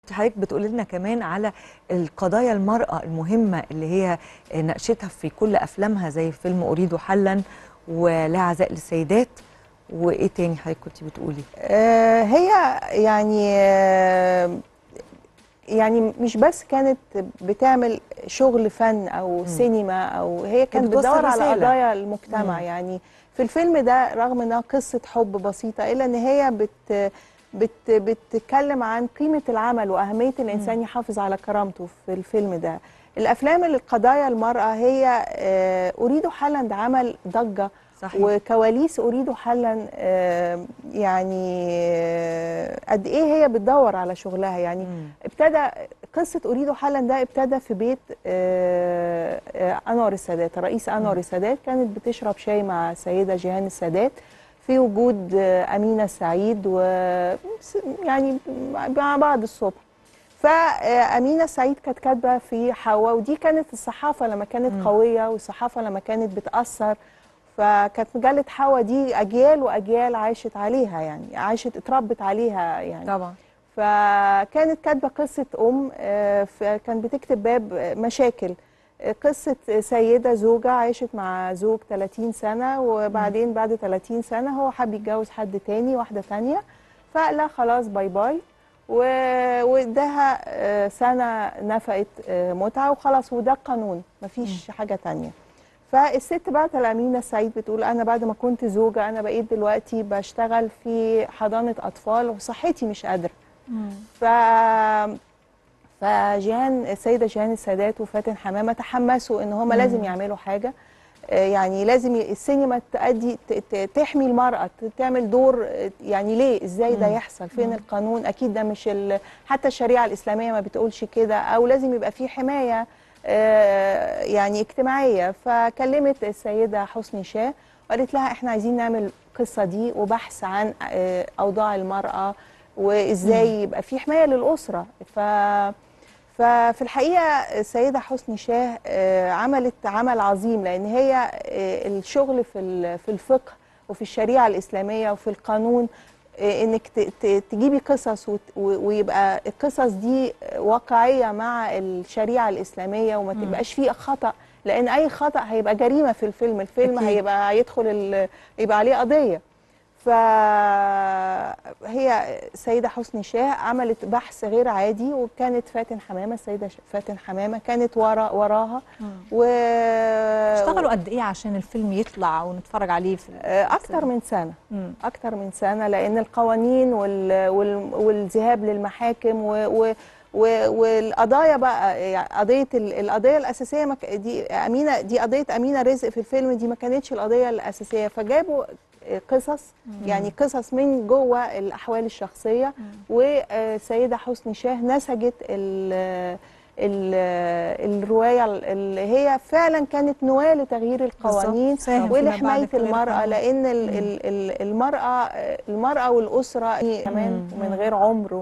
حضرتك بتقول لنا كمان على القضايا المرأة المهمة اللي هي ناقشتها في كل أفلامها زي فيلم أريد حلا ولا عزاء للسيدات وإيه تاني حضرتك كنت بتقولي؟ آه، هي يعني آه، يعني مش بس كانت بتعمل شغل فن او سينما او هي كانت بتوصل بتدور على رسالة. قضايا المجتمع مم. يعني في الفيلم ده رغم انها قصه حب بسيطه الا ان هي بت بت بتتكلم عن قيمه العمل واهميه الانسان يحافظ على كرامته في الفيلم ده الافلام اللي قضايا المراه هي آه، اريد حلا ده عمل ضجه صحيح. وكواليس اريد حلا آه، يعني آه، قد ايه هي بتدور على شغلها يعني مم. ابتدى قصه اريد حلا ده ابتدى في بيت آه، آه، انور السادات الرئيس انور السادات كانت بتشرب شاي مع السيده جيهان السادات في وجود آه، امينه سعيد و يعني مع بعض الصبح فأمينة سعيد كانت كاتبة في حواء ودي كانت الصحافة لما كانت قوية والصحافة لما كانت بتأثر فكانت مجلة حواء دي أجيال وأجيال عاشت عليها يعني عاشت اتربت عليها يعني طبعا فكانت كاتبه قصه ام آه، ف- كانت بتكتب باب آه، مشاكل آه، قصه سيده زوجه عاشت مع زوج 30 سنه وبعدين بعد 30 سنه هو حب يتجوز حد تاني واحده تانيه فقال لها خلاص باي باي و- واداها آه، سنه نفقت آه، متعه وخلاص وده القانون مفيش حاجه تانيه فالست بعت لأمينة السعيد بتقول أنا بعد ما كنت زوجة أنا بقيت دلوقتي بشتغل في حضانة أطفال وصحتي مش قادرة ف فجيهان السيده جيهان السادات وفاتن حمامه تحمسوا ان هم لازم يعملوا حاجه آه، يعني لازم ي- السينما تأدي ت- ت- تحمي المرأة ت- تعمل دور آه، يعني ليه ازاي ده يحصل فين القانون اكيد ده مش ال- حتى الشريعة الإسلامية ما بتقولش كده او لازم يبقى في حماية آه، يعني اجتماعية فكلمت السيدة حسني شاه وقالت لها احنا عايزين نعمل القصة دي وبحث عن آه، أوضاع المرأة وازاي يبقى في حماية للأسرة ف ففي الحقيقه السيده حسني شاه آه، عملت عمل عظيم لان هي آه، الشغل في ال- في الفقه وفي الشريعه الاسلاميه وفي القانون آه، انك ت- ت- تجيبي قصص وت- و- ويبقى القصص دي واقعيه مع الشريعه الاسلاميه وما تبقاش فيه خطا لان اي خطا هيبقى جريمه في الفيلم الفيلم أكيد. هيبقى هيدخل ال- يبقى عليه قضيه فهي السيدة حسني شاه عملت بحث غير عادي وكانت فاتن حمامة السيدة ش- فاتن حمامة كانت ورا وراها و اشتغلوا قد ايه عشان الفيلم يطلع ونتفرج عليه في آه، أكتر من سنة مم. أكتر من سنة لأن القوانين وال... وال... والذهاب للمحاكم و... و... و... والقضايا بقى يعني قضية ال- القضية الأساسية ما ك- دي أمينة دي قضية أمينة رزق في الفيلم دي ما كانتش القضية الأساسية فجابوا قصص يعني قصص من جوه الأحوال الشخصية والسيدة حسني شاه نسجت ال... ال... الرواية اللي هي فعلا كانت نواة لتغيير القوانين ساهم فيما ولحماية بعد تغيير المرأة القانون. لأن ال- ال- ال- المرأة المرأة والأسرة كمان من غير عمر